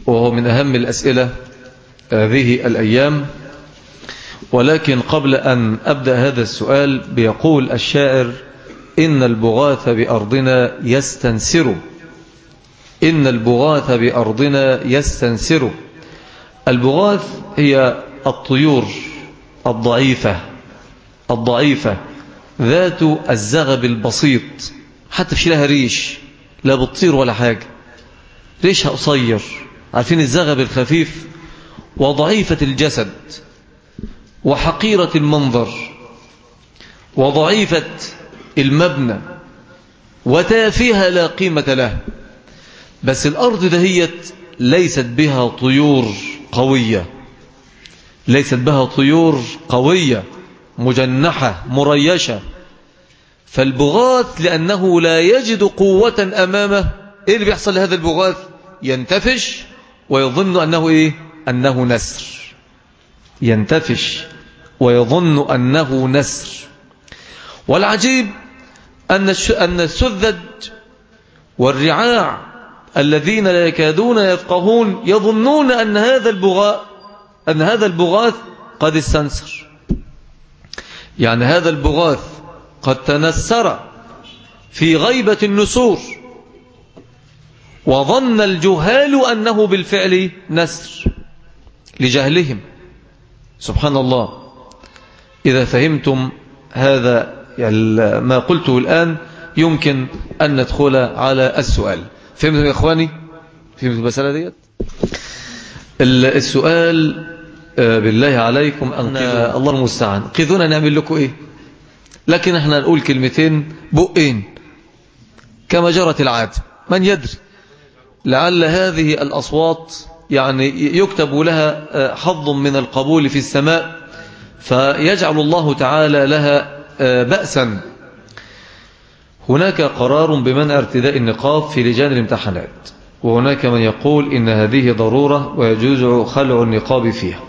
وهو من أهم الأسئلة هذه الأيام ولكن قبل أن أبدأ هذا السؤال بيقول الشاعر إن البغاث بأرضنا يستنسر إن البغاث بأرضنا يستنسر البغاث هي الطيور الضعيفة الضعيفة ذات الزغب البسيط حتى في لها ريش لا بتطير ولا حاجة ريشها قصير عارفين الزغب الخفيف وضعيفة الجسد وحقيرة المنظر وضعيفة المبنى وتافهة لا قيمة له بس الأرض دهيت ليست بها طيور قوية ليست بها طيور قوية مجنحة مريشة فالبغاث لأنه لا يجد قوة أمامه إيه اللي بيحصل لهذا البغاث ينتفش ويظن أنه إيه أنه نسر ينتفش ويظن أنه نسر والعجيب أن أن السذج والرعاع الذين لا يكادون يفقهون يظنون أن هذا البغاء أن هذا البغاث قد استنسر يعني هذا البغاث قد تنسر في غيبة النسور وظن الجهال أنه بالفعل نسر لجهلهم سبحان الله إذا فهمتم هذا ما قلته الآن يمكن أن ندخل على السؤال فهمتم يا إخواني فهمتم المسألة ديت السؤال بالله عليكم أنقذوا الله المستعان قذونا نعمل لكم إيه لكن احنا نقول كلمتين بقين كما جرت العادة من يدري لعل هذه الأصوات يعني يكتب لها حظ من القبول في السماء فيجعل الله تعالى لها بأسا هناك قرار بمنع ارتداء النقاب في لجان الامتحانات وهناك من يقول إن هذه ضرورة ويجوز خلع النقاب فيها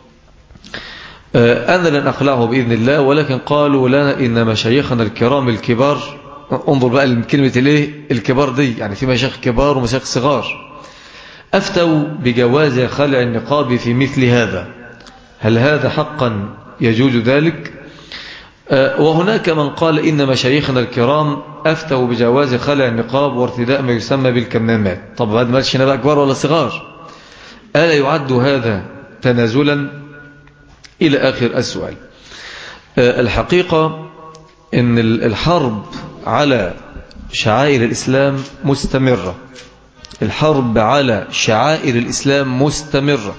أنا لن أخلعه بإذن الله ولكن قالوا لنا إن مشايخنا الكرام الكبار انظر بقى لكلمة الايه الكبار دي يعني في مشايخ كبار ومشايخ صغار أفتوا بجواز خلع النقاب في مثل هذا هل هذا حقا يجوز ذلك وهناك من قال إن مشايخنا الكرام أفتوا بجواز خلع النقاب وارتداء ما يسمى بالكمامات طب هذا مالش بقى كبار ولا صغار ألا يعد هذا تنازلا إلى آخر السؤال الحقيقة أن الحرب على شعائر الإسلام مستمرة الحرب على شعائر الإسلام مستمرة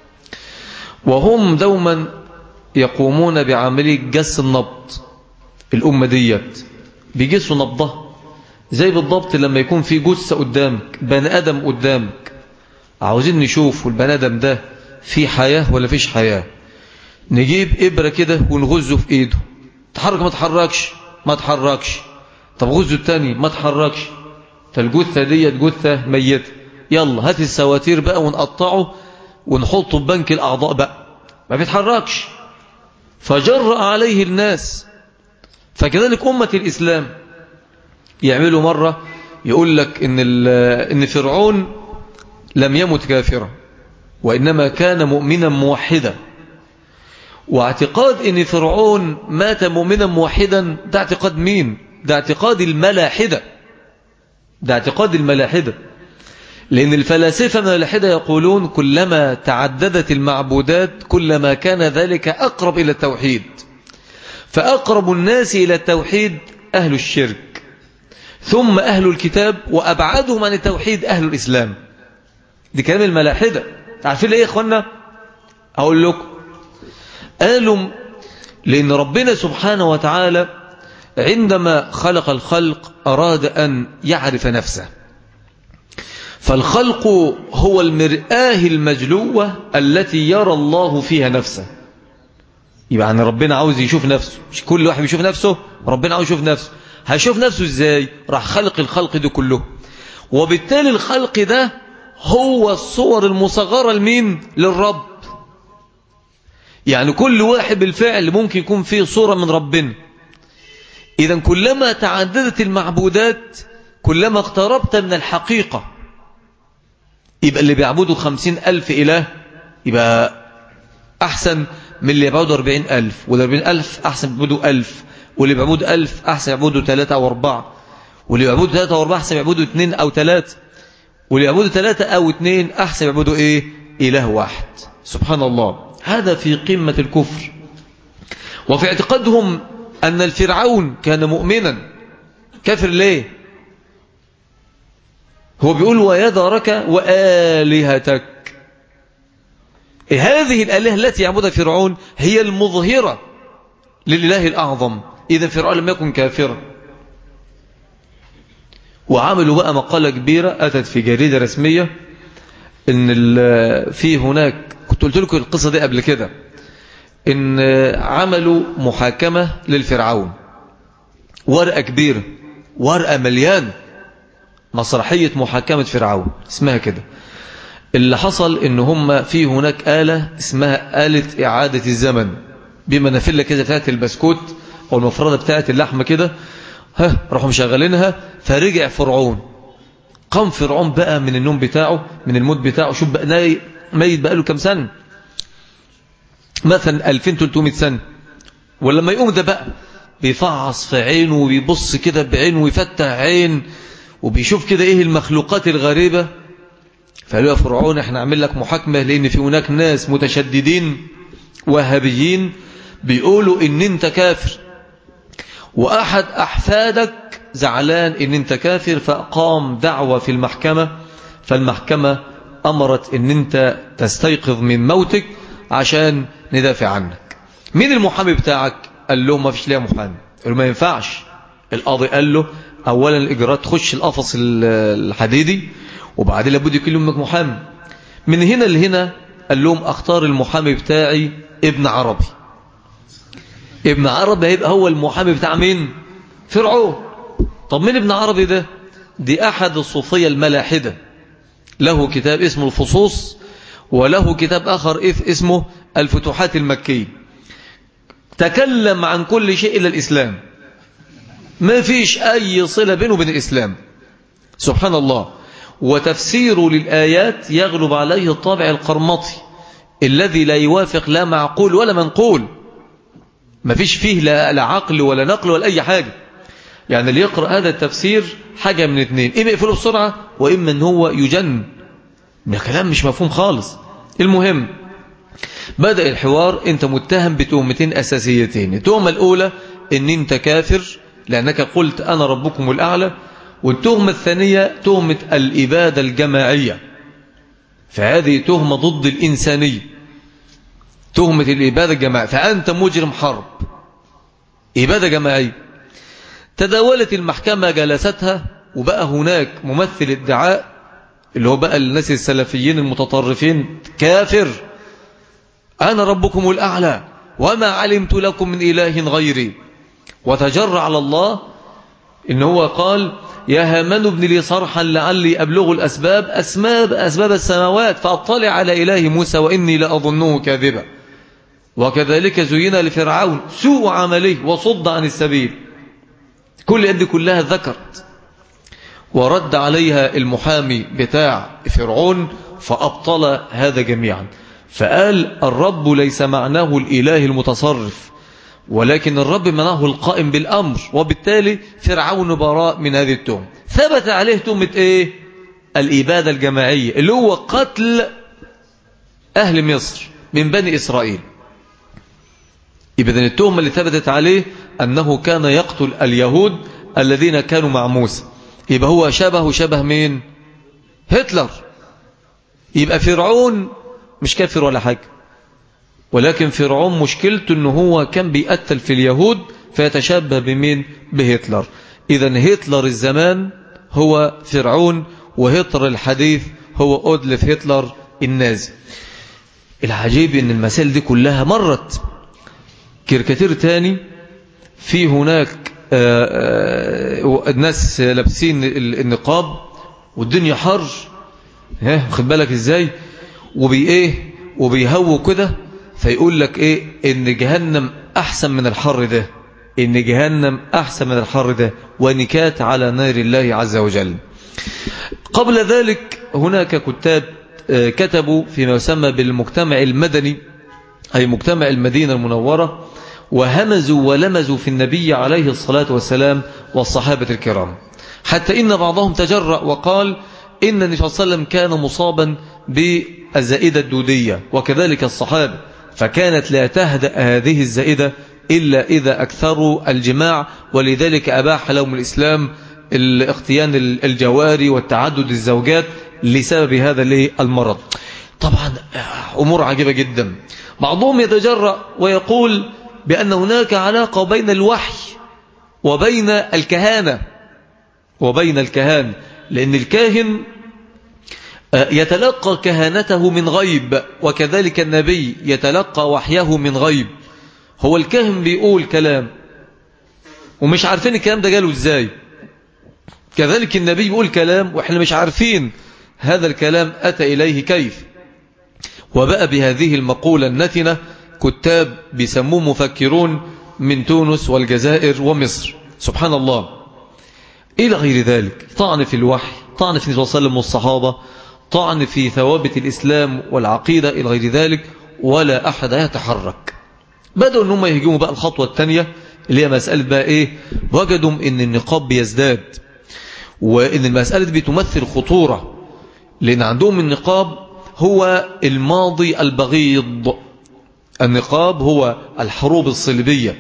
وهم دوما يقومون بعملية جس النبض الأمة ديت بيجسوا نبضها زي بالضبط لما يكون في جثة قدامك بني آدم قدامك عاوزين نشوف البني آدم ده في حياة ولا فيش حياة نجيب إبرة كده ونغزه في إيده تحرك ما تحركش ما تحركش طب غزه التاني ما تحركش فالجثة ديت جثة ميتة يلا هات السواتير بقى ونقطعه ونحطه في بنك الأعضاء بقى ما بيتحركش فجرأ عليه الناس فكذلك أمة الإسلام يعملوا مرة يقول لك إن, إن فرعون لم يمت كافرا وإنما كان مؤمنا موحدا واعتقاد إن فرعون مات مؤمنا موحدا ده اعتقاد مين ده اعتقاد الملاحدة ده اعتقاد الملاحدة لأن الفلاسفة الملاحدة يقولون كلما تعددت المعبودات كلما كان ذلك أقرب إلى التوحيد فأقرب الناس إلى التوحيد أهل الشرك ثم أهل الكتاب وأبعدهم عن التوحيد أهل الإسلام دي كلام الملاحدة تعرفين ليه يا إخوانا أقول لكم قالوا لأن ربنا سبحانه وتعالى عندما خلق الخلق أراد أن يعرف نفسه فالخلق هو المرآة المجلوة التي يرى الله فيها نفسه يبقى يعني ربنا عاوز يشوف نفسه مش كل واحد بيشوف نفسه ربنا عاوز يشوف نفسه هيشوف نفسه ازاي راح خلق الخلق ده كله وبالتالي الخلق ده هو الصور المصغرة لمين للرب يعني كل واحد بالفعل ممكن يكون فيه صورة من ربنا إذا كلما تعددت المعبودات كلما اقتربت من الحقيقة يبقى اللي بيعبدوا خمسين ألف إله يبقى أحسن من اللي يعبدوا أربعين ألف والأربعين ألف أحسن بيعبدوا ألف واللي بيعبدوا ألف أحسن يعبدوا ثلاثة أو أربعة واللي يعبدوا ثلاثة أو أربعة أحسن يعبدوا اثنين أو ثلاثة واللي يعبدوا ثلاثة أو اثنين أحسن يعبدوا إيه إله واحد سبحان الله هذا في قمة الكفر وفي اعتقادهم أن الفرعون كان مؤمنا كافر ليه هو بيقول ويذرك وآلهتك هذه الآلهة التي يعبدها فرعون هي المظهرة للإله الأعظم إذا فرعون لم يكن كافرا وعملوا بقى مقالة كبيرة أتت في جريدة رسمية إن في هناك كنت قلت لكم القصة دي قبل كده إن عملوا محاكمة للفرعون ورقة كبيرة ورقة مليانة مسرحية محاكمة فرعون اسمها كده اللي حصل ان هم في هناك آلة اسمها آلة إعادة الزمن بمنافلة كده بتاعت البسكوت أو المفردة بتاعت اللحمة كده ها راحوا مشغلينها فرجع فرعون قام فرعون بقى من النوم بتاعه من الموت بتاعه شوف بقى ميت بقى له كم سنة مثلا 2300 سنة ولما يقوم ده بقى بيفعص في عينه وبيبص كده بعينه ويفتح عين وبيشوف كده ايه المخلوقات الغريبة فقالوا يا فرعون احنا عامل لك محاكمة لان في هناك ناس متشددين وهابيين بيقولوا ان انت كافر واحد احفادك زعلان ان انت كافر فقام دعوة في المحكمة فالمحكمة امرت ان انت تستيقظ من موتك عشان ندافع عنك مين المحامي بتاعك قال له ما فيش ليها محامي قال له ما ينفعش القاضي قال له اولا الاجراءات تخش القفص الحديدي وبعدين لابد يكون امك محامي من هنا لهنا قال لهم اختار المحامي بتاعي ابن عربي ابن عربي هيبقى هو المحامي بتاع مين فرعون طب مين ابن عربي ده دي احد الصوفيه الملاحده له كتاب اسمه الفصوص وله كتاب اخر اسمه الفتوحات المكيه تكلم عن كل شيء الا الاسلام ما فيش أي صلة بينه وبين الإسلام سبحان الله وتفسيره للآيات يغلب عليه الطابع القرمطي الذي لا يوافق لا معقول ولا منقول ما فيش فيه لا عقل ولا نقل ولا أي حاجة يعني اللي يقرأ هذا التفسير حاجة من اثنين إما يقفله بسرعة وإما أن هو يجن ده كلام مش مفهوم خالص المهم بدأ الحوار أنت متهم بتهمتين أساسيتين التهمة الأولى أن أنت كافر لأنك قلت أنا ربكم الأعلى والتهمة الثانية تهمة الإبادة الجماعية فهذه تهمة ضد الإنسانية تهمة الإبادة الجماعية فأنت مجرم حرب إبادة جماعية تداولت المحكمة جلستها وبقى هناك ممثل ادعاء اللي هو بقى الناس السلفيين المتطرفين كافر أنا ربكم الأعلى وما علمت لكم من إله غيري وتجر على الله إن هو قال يا هامان ابن لي صرحا لعلي أبلغ الأسباب أسباب, أسباب السماوات فأطلع على إله موسى وإني لأظنه كاذبا وكذلك زين لفرعون سوء عمله وصد عن السبيل كل يد كلها ذكرت ورد عليها المحامي بتاع فرعون فأبطل هذا جميعا فقال الرب ليس معناه الإله المتصرف ولكن الرب منعه القائم بالأمر وبالتالي فرعون براء من هذه التهم ثبت عليه تهمة إيه الإبادة الجماعية اللي هو قتل أهل مصر من بني إسرائيل إذن التهمة اللي ثبتت عليه أنه كان يقتل اليهود الذين كانوا مع موسى يبقى هو شبه شبه مين هتلر يبقى فرعون مش كافر ولا حاجة ولكن فرعون مشكلته أنه هو كان بيقتل في اليهود فيتشبه بمين بهتلر إذا هتلر الزمان هو فرعون وهتلر الحديث هو أدلف هتلر النازي العجيب أن المسائل دي كلها مرت كركتير تاني في هناك الناس لابسين النقاب والدنيا حر ها خد بالك ازاي وبايه وبيهووا كده فيقول لك ايه ان جهنم احسن من الحر ده ان جهنم احسن من الحر ده ونكات على نار الله عز وجل قبل ذلك هناك كتاب آه، كتبوا فيما يسمى بالمجتمع المدني أي مجتمع المدينة المنورة وهمزوا ولمزوا في النبي عليه الصلاة والسلام والصحابة الكرام حتى إن بعضهم تجرأ وقال إن النبي صلى الله عليه وسلم كان مصابا بالزائدة الدودية وكذلك الصحابة فكانت لا تهدأ هذه الزائدة إلا إذا أكثروا الجماع ولذلك أباح لهم الإسلام الاختيان الجواري والتعدد الزوجات لسبب هذا المرض طبعا أمور عجيبة جدا بعضهم يتجرأ ويقول بأن هناك علاقة بين الوحي وبين الكهانة وبين الكهان لأن الكاهن آه، يتلقى كهانته من غيب وكذلك النبي يتلقى وحيه من غيب هو الكاهن بيقول كلام ومش عارفين الكلام ده جاله ازاي كذلك النبي بيقول كلام واحنا مش عارفين هذا الكلام أتى إليه كيف وبقى بهذه المقولة النتنة كتاب بيسموه مفكرون من تونس والجزائر ومصر سبحان الله إلى غير ذلك طعن في الوحي طعن في النبي صلى الله عليه وسلم والصحابة طعن في ثوابت الإسلام والعقيدة إلى غير ذلك ولا أحد يتحرك بدأوا أنهم يهجموا بقى الخطوة الثانية اللي هي مسألة بقى إيه وجدوا أن النقاب بيزداد وأن المسألة دي بتمثل خطورة لأن عندهم النقاب هو الماضي البغيض النقاب هو الحروب الصليبية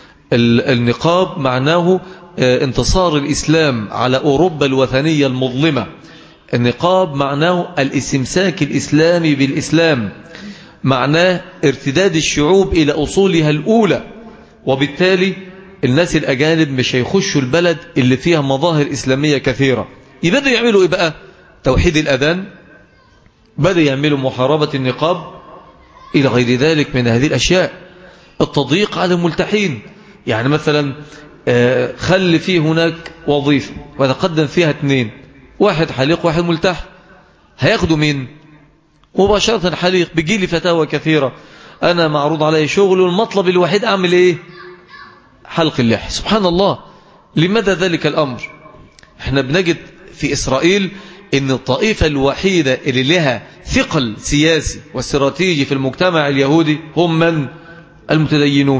النقاب معناه آه، انتصار الإسلام على أوروبا الوثنية المظلمة النقاب معناه الاستمساك الإسلامي بالإسلام معناه ارتداد الشعوب إلى أصولها الأولى وبالتالي الناس الأجانب مش هيخشوا البلد اللي فيها مظاهر إسلامية كثيرة يبدأوا يعملوا إيه بقى توحيد الأذان بدأ يعملوا محاربة النقاب إلى غير ذلك من هذه الأشياء التضييق على الملتحين يعني مثلا آه، خل فيه هناك وظيفة وتقدم فيها اثنين واحد حليق واحد ملتح هياخدوا مين مباشرة حليق بيجي لي فتاوى كثيرة أنا معروض علي شغل والمطلب الوحيد أعمل إيه حلق اللحي سبحان الله لماذا ذلك الأمر احنا بنجد في إسرائيل ان الطائفة الوحيدة اللي لها ثقل سياسي واستراتيجي في المجتمع اليهودي هم من المتدينون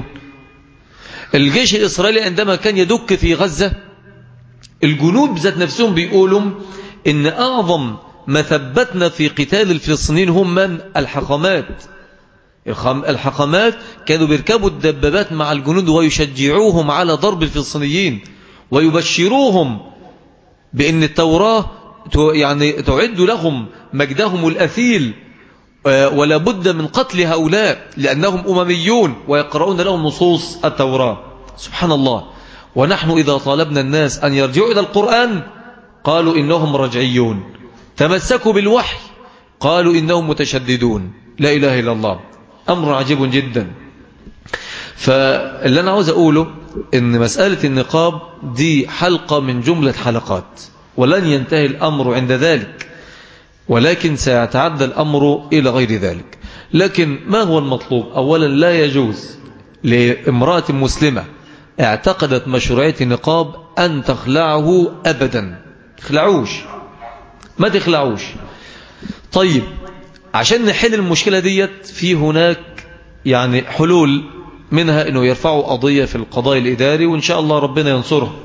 الجيش الإسرائيلي عندما كان يدك في غزة الجنود بذات نفسهم بيقولوا ان أعظم ما ثبتنا في قتال الفلسطينيين هم من الحقامات الحقامات كانوا بيركبوا الدبابات مع الجنود ويشجعوهم على ضرب الفلسطينيين ويبشروهم بأن التوراة يعني تعد لهم مجدهم الأثيل آه، ولا بد من قتل هؤلاء لأنهم أمميون ويقرؤون لهم نصوص التوراة سبحان الله ونحن إذا طالبنا الناس أن يرجعوا إلى القرآن قالوا إنهم رجعيون تمسكوا بالوحي قالوا إنهم متشددون لا إله إلا الله أمر عجيب جدا فاللي أنا عاوز أقوله إن مسألة النقاب دي حلقة من جملة حلقات ولن ينتهي الأمر عند ذلك ولكن سيتعدى الأمر إلى غير ذلك لكن ما هو المطلوب أولا لا يجوز لامرأة مسلمة اعتقدت مشروعية النقاب أن تخلعه أبدا تخلعوش ما تخلعوش طيب عشان نحل المشكلة ديت في هناك يعني حلول منها أنه يرفعوا قضية في القضاء الإداري وإن شاء الله ربنا ينصره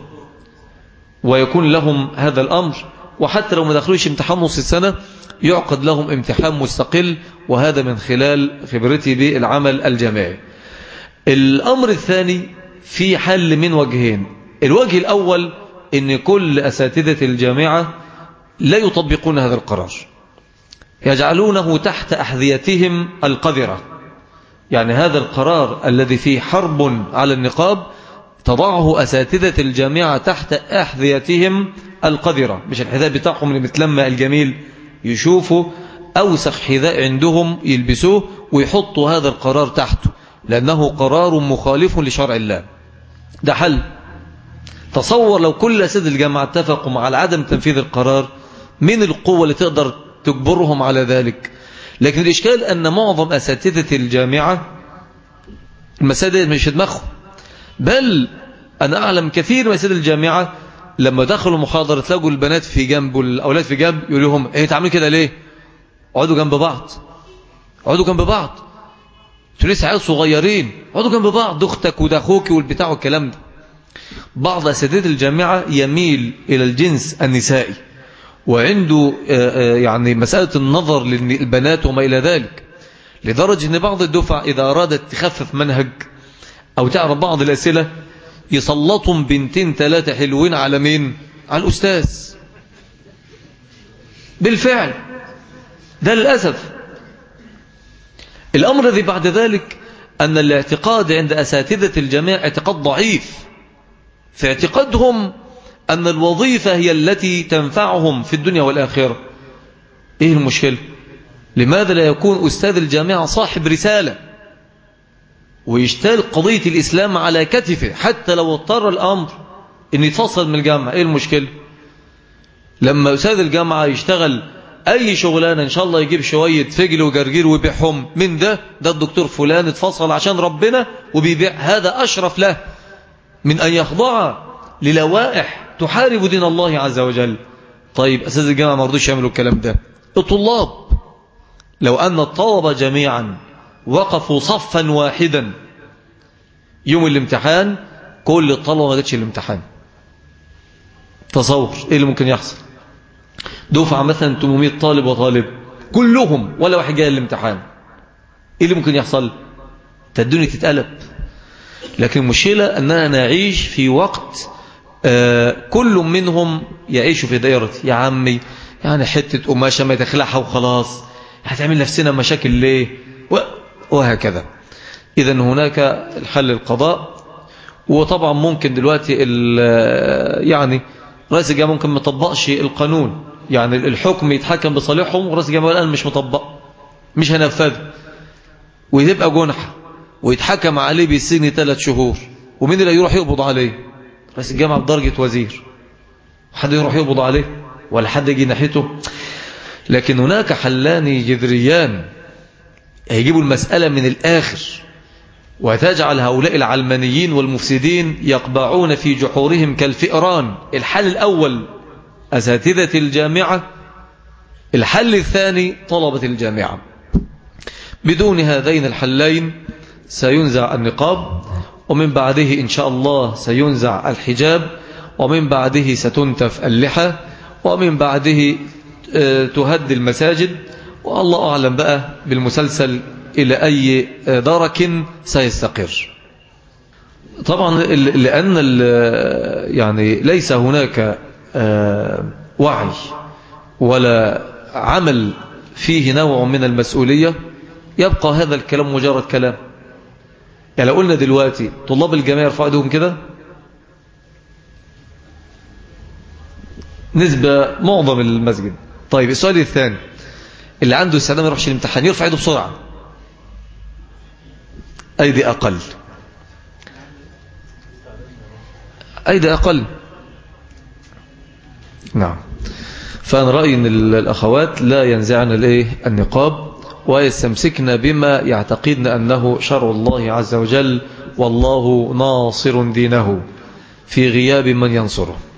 ويكون لهم هذا الأمر وحتى لو ما دخلوش امتحان نص السنة يعقد لهم امتحان مستقل وهذا من خلال خبرتي بالعمل الجماعي الأمر الثاني في حل من وجهين الوجه الأول ان كل أساتذة الجامعة لا يطبقون هذا القرار يجعلونه تحت أحذيتهم القذرة يعني هذا القرار الذي فيه حرب على النقاب تضعه أساتذة الجامعة تحت أحذيتهم القذرة مش الحذاء بتاعهم اللي متلمع الجميل يشوفوا أوسخ حذاء عندهم يلبسوه ويحطوا هذا القرار تحته لأنه قرار مخالف لشرع الله ده حل تصور لو كل أساتذة الجامعة اتفقوا على عدم تنفيذ القرار من القوة اللي تقدر تجبرهم على ذلك لكن الإشكال أن معظم أساتذة الجامعة المسادة مش في دماغهم بل أنا أعلم كثير من أساتذة الجامعة لما دخلوا محاضرة تلاقوا البنات في جنب والأولاد في جنب يقول لهم ايه تعملوا كده ليه اقعدوا جنب بعض اقعدوا جنب بعض انتوا لسه عيال صغيرين اقعدوا جنب بعض ده اختك وده اخوك والبتاع والكلام ده بعض اساتذه الجامعه يميل الى الجنس النسائي وعنده يعني مساله النظر للبنات وما الى ذلك لدرجه ان بعض الدفع اذا ارادت تخفف منهج او تعرف بعض الاسئله يسلطهم بنتين ثلاثه حلوين على مين على الاستاذ بالفعل ده للاسف الأمر الذي بعد ذلك أن الاعتقاد عند أساتذة الجميع اعتقاد ضعيف في اعتقادهم أن الوظيفة هي التي تنفعهم في الدنيا والآخرة إيه المشكلة لماذا لا يكون أستاذ الجامعة صاحب رسالة ويشتغل قضية الإسلام على كتفه حتى لو اضطر الأمر أن يتفصل من الجامعة إيه المشكلة لما أستاذ الجامعة يشتغل أي شغلانة إن شاء الله يجيب شوية فجل وجرجير ويبيعهم من ده ده الدكتور فلان اتفصل عشان ربنا وبيبيع هذا أشرف له من أن يخضع للوائح تحارب دين الله عز وجل طيب أساس الجامعة ما رضوش يعملوا الكلام ده الطلاب لو أن الطلبة جميعا وقفوا صفا واحدا يوم الامتحان كل الطلبة ما جاتش الامتحان تصور ايه اللي ممكن يحصل دفعة مثلا 800 طالب وطالب كلهم ولا واحد جاي الامتحان ايه اللي ممكن يحصل الدنيا تتقلب لكن المشكلة أننا نعيش في وقت آه كل منهم يعيش في دائرة يا عمي يعني حتة قماشة ما تخلعها وخلاص هتعمل نفسنا مشاكل ليه وهكذا إذا هناك الحل القضاء وطبعا ممكن دلوقتي يعني رئيس الجامعة ممكن ما طبقش القانون يعني الحكم يتحكم بصالحهم ورئيس الجامعة الآن مش مطبق مش هنفذه ويبقى جنح ويتحكم عليه بالسجن ثلاث شهور ومين اللي يروح يقبض عليه رئيس الجامعة بدرجة وزير حد يروح يقبض عليه ولا حد يجي ناحيته لكن هناك حلان جذريان هيجيبوا المسألة من الآخر وتجعل هؤلاء العلمانيين والمفسدين يقبعون في جحورهم كالفئران الحل الأول أساتذة الجامعة الحل الثاني طلبة الجامعة بدون هذين الحلين سينزع النقاب ومن بعده إن شاء الله سينزع الحجاب ومن بعده ستنتف اللحى ومن بعده تهد المساجد والله أعلم بقى بالمسلسل إلى أي درك سيستقر طبعا لأن يعني ليس هناك وعي ولا عمل فيه نوع من المسؤولية يبقى هذا الكلام مجرد كلام يعني لو قلنا دلوقتي طلاب الجامعة يرفعوا ايدهم كده نسبة معظم المسجد طيب السؤال الثاني اللي عنده استعداد ما يروحش الامتحان يرفع ايده بسرعة أيدي أقل أيدي أقل نعم فأنا رأيي أن الأخوات لا ينزعن الإيه النقاب ويستمسكن بما يعتقدن أنه شرع الله عز وجل والله ناصر دينه في غياب من ينصره